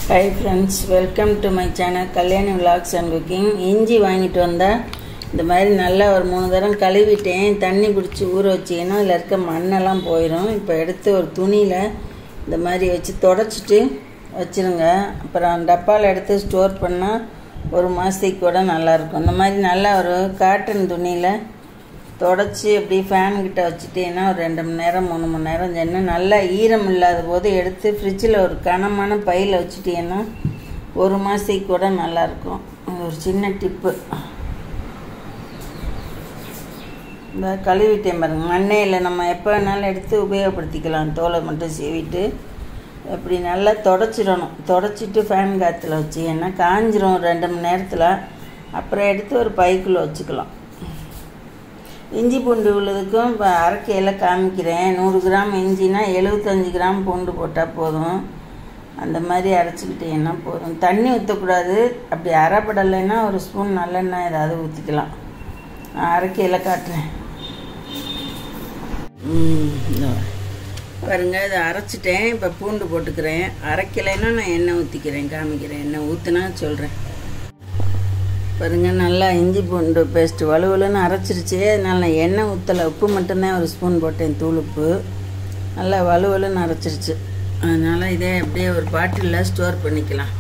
hi friends welcome to my channel Kalyani vlogs and cooking இஞ்சி வாங்கிட்டு வந்தால் இந்த மாதிரி நல்லா ஒரு மூணு தரம் கழுவிட்டேன் தண்ணி பிடிச்சி ஊற வச்சிங்கன்னா அதில் இருக்க மண்ணெல்லாம் போயிடும் இப்போ எடுத்து ஒரு துணியில் இந்த மாதிரி வச்சு தொடச்சிட்டு வச்சுருங்க அப்புறம் டப்பாவில் எடுத்து ஸ்டோர் பண்ணால் ஒரு மாதத்துக்கு கூட நல்லாயிருக்கும் இந்த மாதிரி நல்லா ஒரு காட்டன் துணியில் தொடச்சி அப்படி ஃபேன் கிட்ட வச்சுட்டீங்கன்னா ஒரு ரெண்டு மணி நேரம் மூணு மணி நேரம் சென்று நல்லா ஈரம் இல்லாத போது எடுத்து ஃப்ரிட்ஜில் ஒரு கனமான பையில் வச்சுட்டீங்கன்னா ஒரு மாதத்துக்கு கூட நல்லாயிருக்கும் இது ஒரு சின்ன டிப்பு இந்த கழுவிட்டேன் பாருங்க மண்ணையில் நம்ம எப்போ வேணாலும் எடுத்து உபயோகப்படுத்திக்கலாம் தோலை மட்டும் சீவிட்டு இப்படி நல்லா தொடச்சிடணும் தொடச்சிட்டு ஃபேன் காற்றுல வச்சு ஏன்னா காஞ்சிரும் ஒரு ரெண்டு மணி நேரத்தில் அப்புறம் எடுத்து ஒரு பைக்குள்ளே வச்சுக்கலாம் இஞ்சி பூண்டு உள்ளதுக்கும் இப்போ அரைக்கையில் காமிக்கிறேன் நூறு கிராம் இஞ்சினா எழுபத்தஞ்சி கிராம் பூண்டு போட்டால் போதும் அந்த மாதிரி அரைச்சிக்கிட்டீங்கன்னா போதும் தண்ணி ஊற்றக்கூடாது அப்படி அரைப்படலைன்னா ஒரு ஸ்பூன் நல்லெண்ணெய் ஏதாவது ஊற்றிக்கலாம் நான் அரைக்கையில் காட்டுறேன் பாருங்க இதை அரைச்சிட்டேன் இப்போ பூண்டு போட்டுக்கிறேன் அரைக்கலைன்னா நான் எண்ணெய் ஊற்றிக்கிறேன் காமிக்கிறேன் எண்ணெய் ஊற்றுனா சொல்கிறேன் பாருங்க நல்லா இஞ்சி பூண்டு பேஸ்ட்டு வலுவலுன்னு அரைச்சிருச்சு அதனால் நான் எண்ணெய் ஊற்றலை உப்பு மட்டும்தான் ஒரு ஸ்பூன் போட்டேன் தூள் உப்பு நல்லா வலுவலுன்னு அரைச்சிருச்சு அதனால் இதே அப்படியே ஒரு பாட்டிலில் ஸ்டோர் பண்ணிக்கலாம்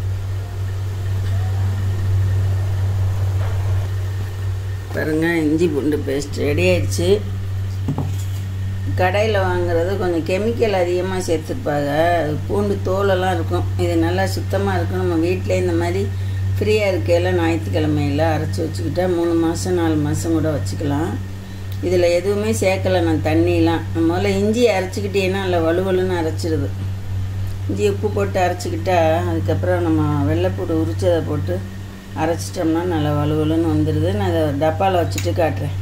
பாருங்க இஞ்சி பூண்டு பேஸ்ட் ரெடி ஆயிடுச்சு கடையில் வாங்குறது கொஞ்சம் கெமிக்கல் அதிகமாக சேர்த்துருப்பாங்க அது பூண்டு தோலெல்லாம் இருக்கும் இது நல்லா சுத்தமாக இருக்கும் நம்ம வீட்டிலே இந்த மாதிரி ஃப்ரீயாக இருக்கையில் ஞாயிற்றுக்கிழமையில் அரைச்சி வச்சுக்கிட்டா மூணு மாதம் நாலு மாதம் கூட வச்சுக்கலாம் இதில் எதுவுமே சேர்க்கலை நான் தண்ணியெலாம் முதல்ல இஞ்சி அரைச்சிக்கிட்டேன்னா அதில் வலுவலுன்னு அரைச்சிடுது இஞ்சி உப்பு போட்டு அரைச்சிக்கிட்டா அதுக்கப்புறம் நம்ம வெள்ளைப்பூடு உரிச்சதை போட்டு அரைச்சிட்டோம்னா நல்லா வலுவலுன்னு வந்துடுது நான் அதை டப்பாவில் வச்சுட்டு காட்டுறேன்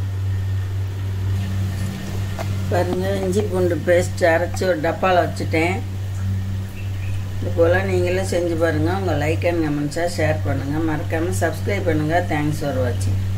பாருங்கள் இஞ்சி பூண்டு பேஸ்ட் அரைச்சி ஒரு டப்பாவில் வச்சுட்டேன் இது போல் நீங்களும் செஞ்சு பாருங்கள் உங்கள் லைக் அண்ட் கமெண்ட்ஸாக ஷேர் பண்ணுங்கள் மறக்காமல் சப்ஸ்கிரைப் பண்ணுங்கள் தேங்க்ஸ் ஃபார் வாட்சிங்